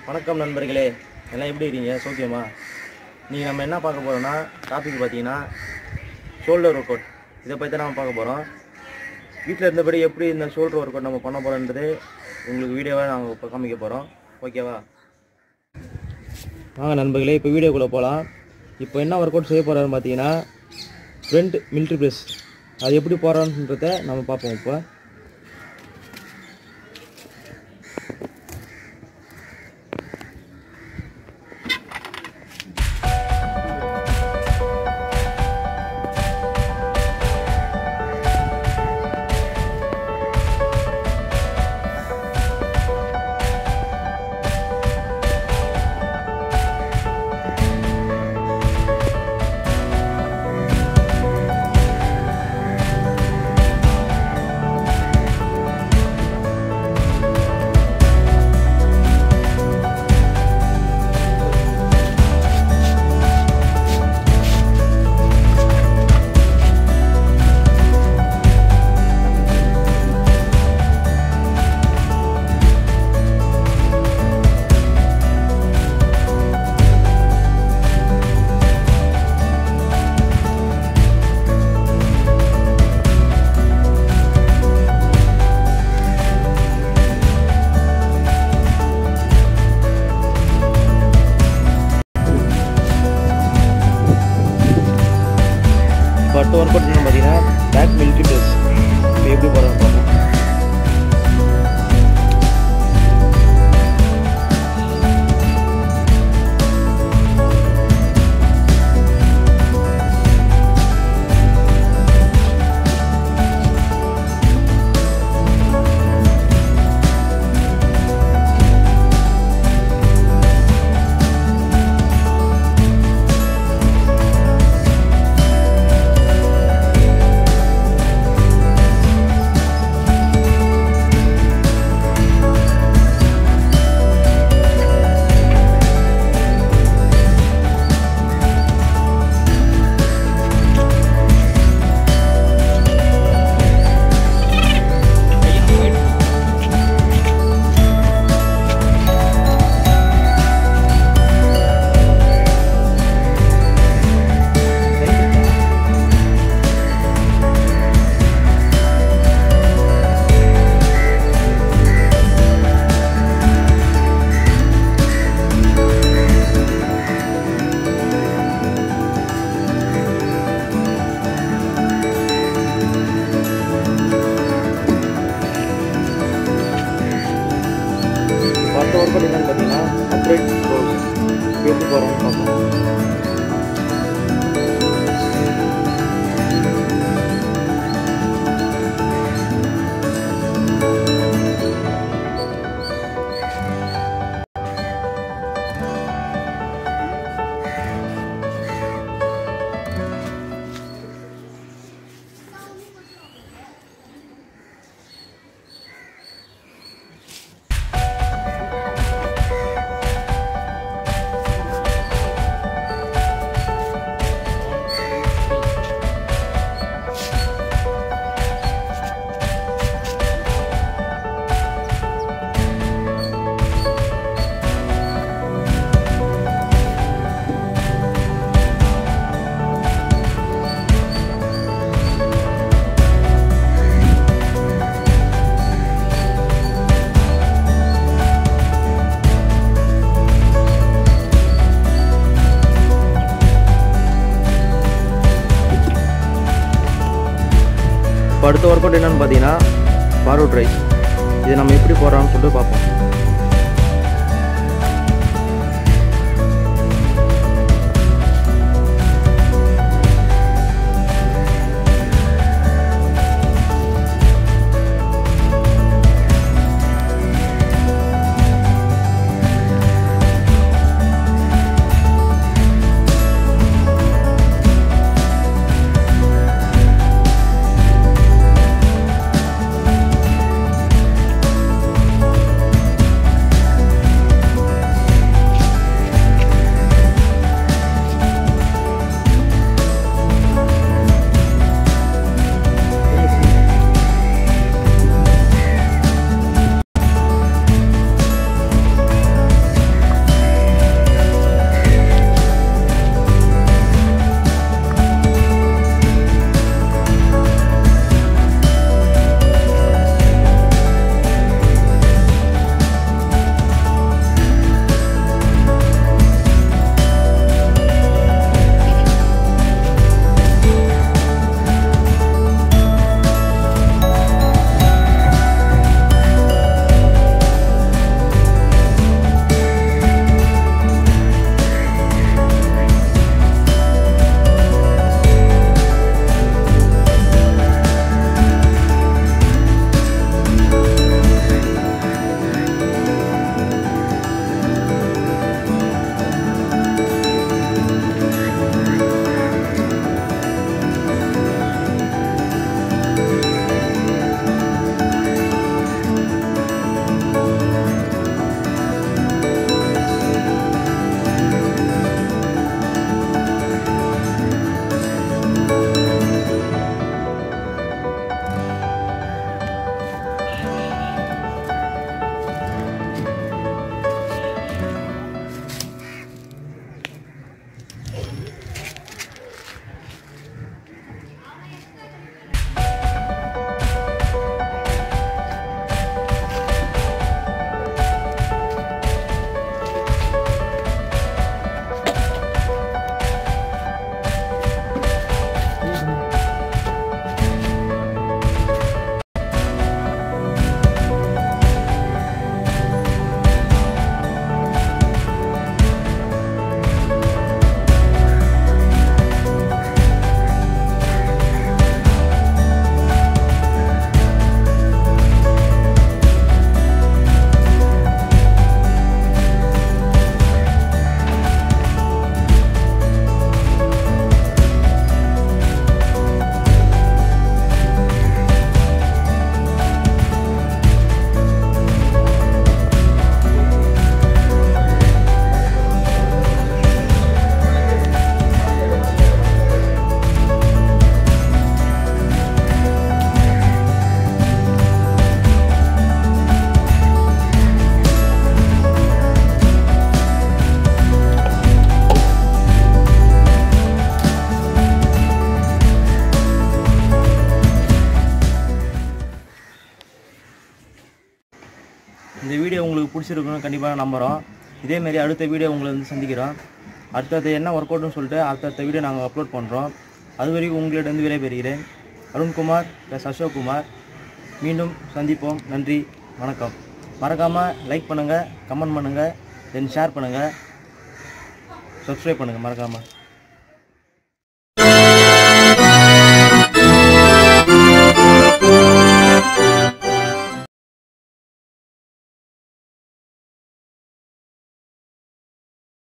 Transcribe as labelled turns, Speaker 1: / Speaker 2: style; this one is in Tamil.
Speaker 1: வணக்கம் நண்பர்களே எல்லாம் எப்படி இருக்கீங்க சோக்கியமா நீங்கள் நம்ம என்ன பார்க்க போகிறோம்னா டாபிக் பார்த்தீங்கன்னா ஷோல்டர் ஒர்க் அவுட் இதை பற்றி தான் நம்ம பார்க்க போகிறோம் வீட்டில் இருந்தபடி எப்படி இந்த ஷோல்டர் ஒர்க் அவுட் நம்ம பண்ண போகிறோன்றது உங்களுக்கு வீடியோவை நாங்கள் இப்போ காமிக்க போகிறோம் ஓகேவா வாங்க நண்பர்களே இப்போ வீடியோக்குள்ளே போகலாம் இப்போ என்ன ஒர்க் அவுட் செய்ய போகிறாருன்னு பார்த்தீங்கன்னா ஃப்ரண்ட் மிலிட்ரி ப்ரெஸ் அது எப்படி போகிறான்றத நம்ம பார்ப்போம் இப்போ இப்போ அடுத்த ஒர்க் அவுட் என்ன பார்த்தீங்கன்னா பேக் மில்கி ப்ரெஸ் இப்போ எப்படி போகிறான்னு பார்ப்போம் இப்போ அடுத்த ஒர்க் அவுட் என்னன்னு பார்த்தீங்கன்னா அப்ரைட் ரோல்ஸ் எப்படி போகிறான்னு பார்ப்போம் இப்போ அடுத்த ஒர்க் அவுட் என்னன்னு பார்த்தீங்கன்னா ஃபார்வர்ட் ரைஸ் இது நம்ம எப்படி போடுறோம்னு சொல்லிட்டு பார்ப்போம் உங்களுக்கு பிடிச்சிருக்குன்னு கண்டிப்பாக நம்புகிறோம் இதேமாரி அடுத்த வீடியோ உங்களை வந்து சந்திக்கிறோம் அடுத்தது என்ன ஒர்க் அவுட்னு சொல்லிட்டு அடுத்தடுத்த வீடியோ நாங்கள் அப்லோட் பண்ணுறோம் அது வரைக்கும் உங்களிடம் விடைபெறுகிறேன் அருண்குமார் ப்ளஸ் அசோக்குமார் மீண்டும் சந்திப்போம் நன்றி வணக்கம் மறக்காமல் லைக் பண்ணுங்கள் கமெண்ட் பண்ணுங்கள் தென் ஷேர் பண்ணுங்கள் சப்ஸ்கிரைப் பண்ணுங்கள் மறக்காமல்